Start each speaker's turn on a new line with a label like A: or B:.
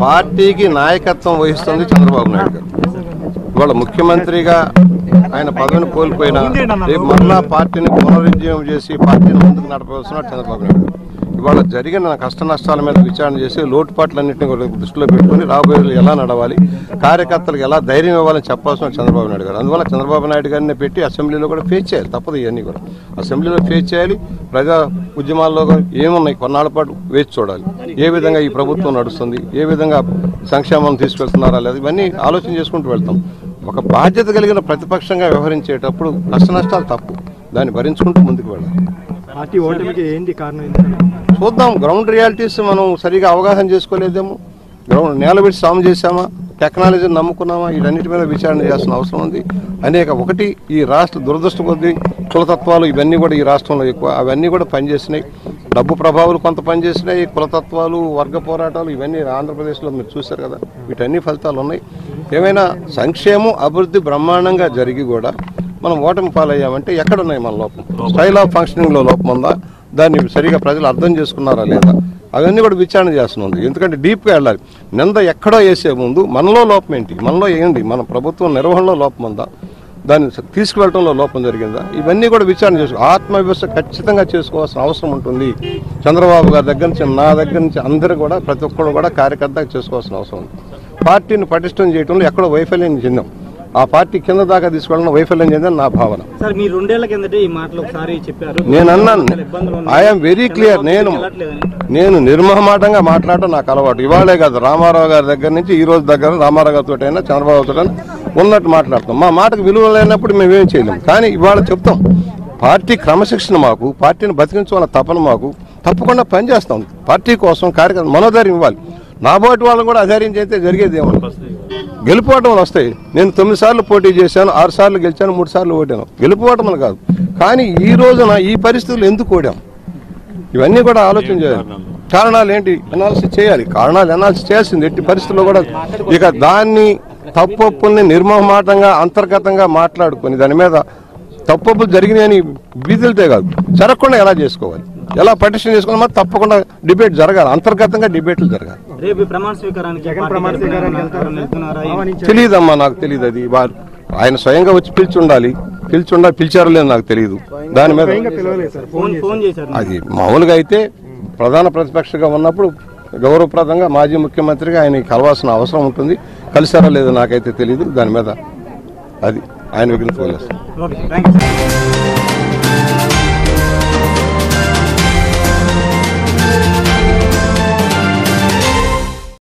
A: పార్టీకి నాయకత్వం వహిస్తుంది చంద్రబాబు నాయుడు గారు ఇవాళ ముఖ్యమంత్రిగా ఆయన పదవిని కోల్పోయినా రేపు మరలా పార్టీని పునరుజ్జీవం చేసి పార్టీని ముందుకు నడపవలసిన చంద్రబాబు నాయుడు గారు ఇవాళ జరిగిన కష్ట నష్టాల మీద విచారణ చేసి లోటుపాట్లన్నింటినీ కూడా దృష్టిలో పెట్టుకుని రాబోయే రోజులు ఎలా నడవాలి కార్యకర్తలకు ఎలా ధైర్యం ఇవ్వాలని చెప్పాల్సిన చంద్రబాబు నాయుడు గారు అందువల్ల చంద్రబాబు నాయుడు గారిని పెట్టి అసెంబ్లీలో కూడా ఫేస్ చేయాలి తప్పదు ఇవన్నీ కూడా అసెంబ్లీలో ఫేస్ చేయాలి ప్రజా ఉద్యమాల్లో కూడా ఏమున్నాయి కొన్నాళ్ళ పాటు వేచి చూడాలి ఏ విధంగా ఈ ప్రభుత్వం నడుస్తుంది ఏ విధంగా సంక్షేమం తీసుకెళ్తున్నారా లేదా ఇవన్నీ ఆలోచన చేసుకుంటూ వెళ్తాం ఒక బాధ్యత కలిగిన ప్రతిపక్షంగా వ్యవహరించేటప్పుడు కష్ట నష్టాలు తప్పు దాన్ని భరించుకుంటూ ముందుకు వెళ్ళాలి
B: పార్టీ ఓటమికి ఏంటి కారణం ఏంటి
A: చూద్దాం గ్రౌండ్ రియాలిటీస్ మనం సరిగా అవగాహన చేసుకోలేదేమో గ్రౌండ్ నేలబెట్టి సాము చేశామా టెక్నాలజీని నమ్ముకున్నామా వీటన్నిటి మీద విచారణ చేయాల్సిన అవసరం ఉంది అనేక ఒకటి ఈ రాష్ట్ర దురదృష్ట కొద్దీ కులతత్వాలు ఇవన్నీ కూడా ఈ రాష్ట్రంలో ఎక్కువ అవన్నీ కూడా పనిచేసినాయి డబ్బు ప్రభావాలు కొంత పనిచేసినాయి కులతత్వాలు వర్గ పోరాటాలు ఇవన్నీ ఆంధ్రప్రదేశ్లో మీరు చూశారు కదా వీటన్ని ఫలితాలు ఉన్నాయి ఏమైనా సంక్షేమం అభివృద్ధి బ్రహ్మాండంగా జరిగి కూడా మనం ఓటమి పాలయ్యామంటే ఎక్కడున్నాయి మన లోపం స్టైల్ ఆఫ్ ఫంక్షనింగ్లో లోపం ఉందా దాన్ని సరిగా ప్రజలు అర్థం చేసుకున్నారా లేదా అవన్నీ కూడా విచారణ చేస్తుంది ఎందుకంటే డీప్గా వెళ్ళాలి నింద ఎక్కడో వేసే ముందు మనలో లోపం ఏంటి మనలో ఏంటి మన ప్రభుత్వం నిర్వహణలో లోపం ఉందా దాన్ని తీసుకువెళ్ళడంలో లోపం జరిగిందా ఇవన్నీ కూడా విచారణ చేసుకో ఆత్మవిమర్శ ఖచ్చితంగా చేసుకోవాల్సిన అవసరం ఉంటుంది చంద్రబాబు గారి దగ్గర నుంచి నా దగ్గర నుంచి అందరూ కూడా ప్రతి ఒక్కరు కూడా కార్యకర్తగా చేసుకోవాల్సిన అవసరం ఉంది పార్టీని పటిష్టం చేయడంలో ఎక్కడో వైఫల్యం చెందాం ఆ పార్టీ కింద దాకా తీసుకెళ్ళడం వైఫల్యం చెందని నా భావన
B: సార్ మీ రెండేళ్ల కిందటే ఈ మాటలు ఒకసారి చెప్పారు
A: నేను అన్నాను
B: ఇబ్బందులు
A: ఐఎమ్ వెరీ క్లియర్ నేను
B: వెళ్ళట్లేదని
A: నేను నిర్మహమాటంగా మాట్లాడటం నాకు అలవాటు ఇవాళే కాదు రామారావు గారి దగ్గర నుంచి ఈ రోజు దగ్గర రామారావు గారితో అయినా చంద్రబాబుతో అయినా ఉన్నట్టు మాట్లాడతాం మా మాటకు విలువ లేనప్పుడు మేమేం చేయలేం కానీ ఇవాళ చెప్తాం పార్టీ క్రమశిక్షణ మాకు పార్టీని బతికించాలన్న తపన మాకు తప్పకుండా పనిచేస్తాం పార్టీ కోసం కార్యక్రమం మనోధైర్యం ఇవ్వాలి నాబోటి వాళ్ళని కూడా అధైర్యం చేస్తే జరిగేది ఏమో గెలుపోవటం వస్తాయి నేను తొమ్మిది సార్లు పోటీ చేశాను ఆరు సార్లు గెలిచాను మూడు సార్లు ఓటాను గెలుపోవటం కాదు కానీ ఈ రోజున ఈ పరిస్థితులు ఎందుకు ఓడాం ఇవన్నీ కూడా ఆలోచన చేయాలి కారణాలు ఏంటి అనాలిసిస్ చేయాలి కారణాలు అనాలిసిస్ చేయాల్సింది ఎట్టి పరిస్థితుల్లో కూడా ఇక దాన్ని తప్పొప్పుల్ని నిర్మోహమాటంగా అంతర్గతంగా మాట్లాడుకొని దాని మీద తప్పొప్పులు జరిగినాయని బీదులతే కాదు జరగకుండా ఎలా చేసుకోవాలి ఎలా పటిషన్ చేసుకోవాలి మరి తప్పకుండా డిబేట్ జరగాలి అంతర్గతంగా డిబేట్లు జరగాలి
B: రేపు ఈ ప్రమాణ స్వీకారానికి
C: జగన్ ప్రమాణ స్వీకారానికి వెళ్తారని
B: వెళ్తున్నారా
C: ఆహ్వానించారు.
A: తెలియదమ్మా నాకు తెలియదు అది వారు ఆయన స్వయంగా వచ్చి పిలిచి ఉండాలి పిలిచి ఉండాలి పిలిచారో లేదో నాకు తెలియదు దాని మీద
C: స్వయంగా పిలవలేదు సార్
B: ఫోన్ ఫోన్ చేశారు
A: అది మామూలుగా అయితే ప్రధాన ప్రతిపక్షగా ఉన్నప్పుడు గౌరవప్రదంగా మాజీ ముఖ్యమంత్రిగా ఆయన కలవాల్సిన అవసరం ఉంటుంది కలిసారో లేదో నాకైతే తెలియదు దాని మీద అది ఆయన విగ్రహం ఫోన్ చేస్తాను
B: ఓకే థ్యాంక్ యూ